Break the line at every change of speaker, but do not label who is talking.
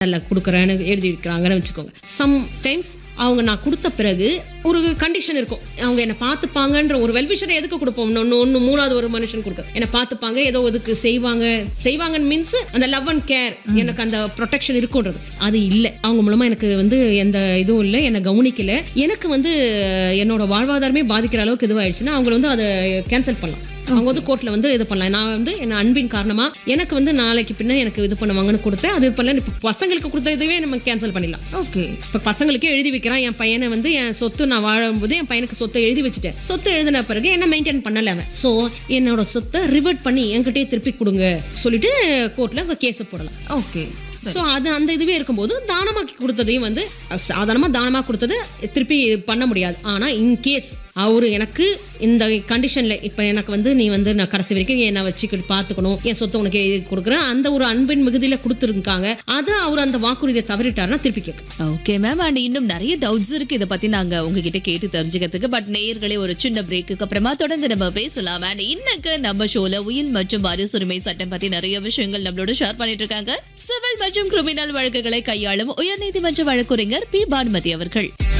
கொடுக்குறேன்னு எழுதி வைக்கிறாங்கன்னு வச்சுக்கோங்க சம் டைம்ஸ் அவங்க நான் கொடுத்த பிறகு ஒரு கண்டிஷன் இருக்கும் அவங்க என்னை பார்த்துப்பாங்கன்ற ஒரு வெல்விஷரை எதுக்கு கொடுப்போம் ஒன்று ஒன்று மூணாவது ஒரு மனுஷன் கொடுக்க என்னை பார்த்துப்பாங்க ஏதோ இதுக்கு செய்வாங்க செய்வாங்கன்னு மீன்ஸ் அந்த லவ் அண்ட் கேர் எனக்கு அந்த ப்ரொடெக்ஷன் இருக்குன்றது அது இல்லை அவங்க மூலமா எனக்கு வந்து எந்த இதுவும் இல்லை என்னை கவனிக்கல எனக்கு வந்து என்னோட வாழ்வாதாரமே பாதிக்கிற அளவுக்கு இதுவாயிடுச்சுன்னா அவங்க வந்து அதை கேன்சல் பண்ணலாம் அவங்க வந்து கோர்ட்ல வந்து இது பண்ணலாம் நான் வந்து என் அன்பின் காரணமா எனக்கு வந்து நாளைக்கு பின்ன எனக்கு இது பண்ணுவாங்கன்னு கொடுத்தேன் அது பண்ணல இப்போ பசங்களுக்கு கொடுத்த இதுவே நம்ம கேன்சல் பண்ணிடலாம்
ஓகே
இப்போ பசங்களுக்கே எழுதி வைக்கிறான் என் பையனை வந்து என் சொத்து நான் வாழும்போது என் பையனுக்கு சொத்தை எழுதி வச்சுட்டேன் சொத்து எழுதின பிறகு என்ன மெயின்டைன் பண்ணல அவன் ஸோ என்னோட சொத்தை ரிவர்ட் பண்ணி என்கிட்டயே திருப்பி கொடுங்க சொல்லிட்டு கோர்ட்ல கேஸ் போடலாம்
ஓகே சரி
ஸோ அது அந்த இதுவே இருக்கும்போது தானமாக்கி கொடுத்ததையும் வந்து சாதாரணமாக தானமாக கொடுத்தது திருப்பி பண்ண முடியாது ஆனால் இன்கேஸ் அவரு எனக்கு இந்த கண்டிஷன்ல இப்போ எனக்கு வந்து நீ வந்து நான் கடைசி வரைக்கும் என்னை வச்சுக்கிட்டு பார்த்துக்கணும் என் சொத்தை உனக்கு எழுதி கொடுக்குறேன் அந்த ஒரு அன்பின் மிகுதியில கொடுத்துருக்காங்க அது அவர் அந்த வாக்குறுதியை தவறிட்டாருன்னா திருப்பி கேட்கும்
ஓகே மேம் அண்ட் இன்னும் நிறைய டவுட்ஸ் இருக்கு இதை பத்தி நாங்க உங்ககிட்ட கேட்டு தெரிஞ்சுக்கிறதுக்கு பட் நேயர்களே ஒரு சின்ன பிரேக்குக்கு அப்புறமா தொடர்ந்து நம்ம பேசலாம் அண்ட் இன்னைக்கு நம்ம ஷோல உயில் மற்றும் வாரிசுரிமை சட்டம் பத்தி நிறைய விஷயங்கள் நம்மளோட ஷேர் பண்ணிட்டு இருக்காங்க சிவில் மற்றும் கிரிமினல் வழக்குகளை கையாளும் உயர்நீதிமன்ற வழக்குரைஞர் பி பானுமதி அவர்கள்